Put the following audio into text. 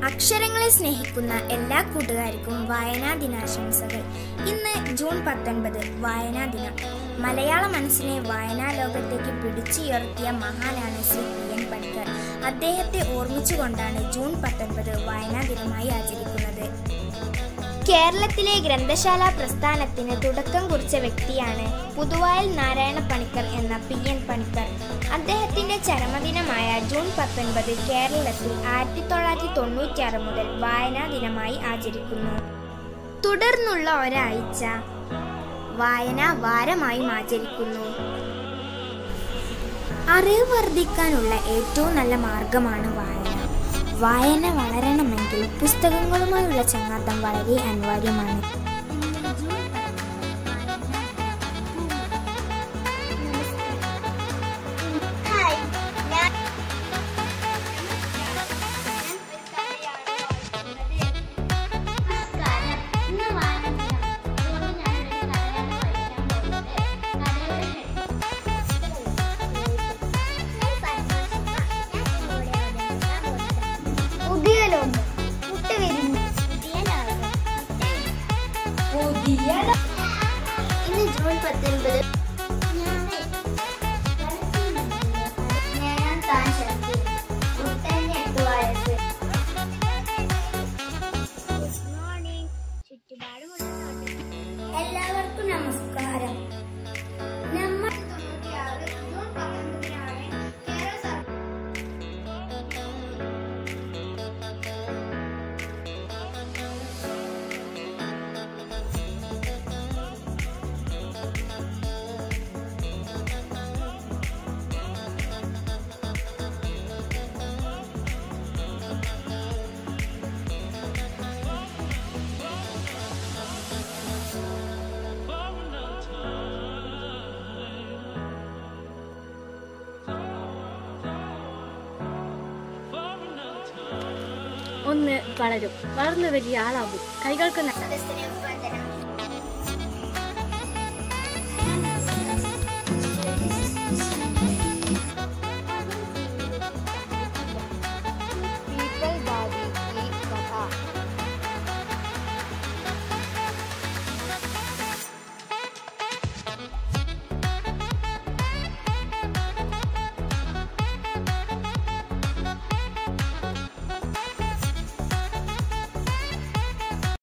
അക്ഷരങ്ങളെ സ്നേഹിക്കുന്ന എല്ലാ കൂട്ടുകാർക്കും വായനാ ദിനാശംസകൾ ഇന്ന് ജൂൺ പത്തൊൻപത് വായനാ ദിനം മലയാള മനസ്സിനെ വായനാ ലോകത്തേക്ക് പിടിച്ചുയർത്തിയ മഹാനാണ് ശ്രീ പി എൻ പണിക്കർ അദ്ദേഹത്തെ ഓർമ്മിച്ചുകൊണ്ടാണ് ജൂൺ പത്തൊൻപത് വായനാ ദിനമായി ആചരിക്കുന്നത് കേരളത്തിലെ ഗ്രന്ഥശാല പ്രസ്ഥാനത്തിന് തുടക്കം കുറിച്ച വ്യക്തിയാണ് പുതുവായൽ നാരായണ പണിക്കർ എന്ന പി എൻ പണിക്കർ അദ്ദേഹത്തിന്റെ ചരമദിനമായ ജൂൺ പത്തൊൻപത് കേരളത്തിൽ ആയിരത്തി തൊള്ളായിരത്തി തൊണ്ണൂറ്റിയാറ് മുതൽ വായനാ ദിനമായി ആചരിക്കുന്നു തുടർന്നുള്ള ഒരാഴ്ച വായനാ വാരമായും ആചരിക്കുന്നു അറിവ് വർദ്ധിക്കാനുള്ള ഏറ്റവും നല്ല മാർഗമാണ് വായന വായന വളരണമെങ്കിൽ പുസ്തകങ്ങളുമായുള്ള ചങ്ങാത്തം വളരെ അനിവാര്യമാണ് പുതിയ ലോകം മുട്ട വരുന്നു ഇന്ന് ജൂൺ പത്തൊൻപത് ഞാൻ താൻ ശക്തി മുട്ടന് എട്ട് വയസ്സ് എല്ലാവർക്കും നമസ്കാരം നമ്മൾ തൊണ്ണൂറ്റിയാറ് ജൂൺ പത്തൊൻപതിനാണ് കേരള സർക്കാർ ഒന്ന് വളരും വളർന്നു വലിയ ആളാകും കൈകൾക്ക് ന- സദസ്സിനെ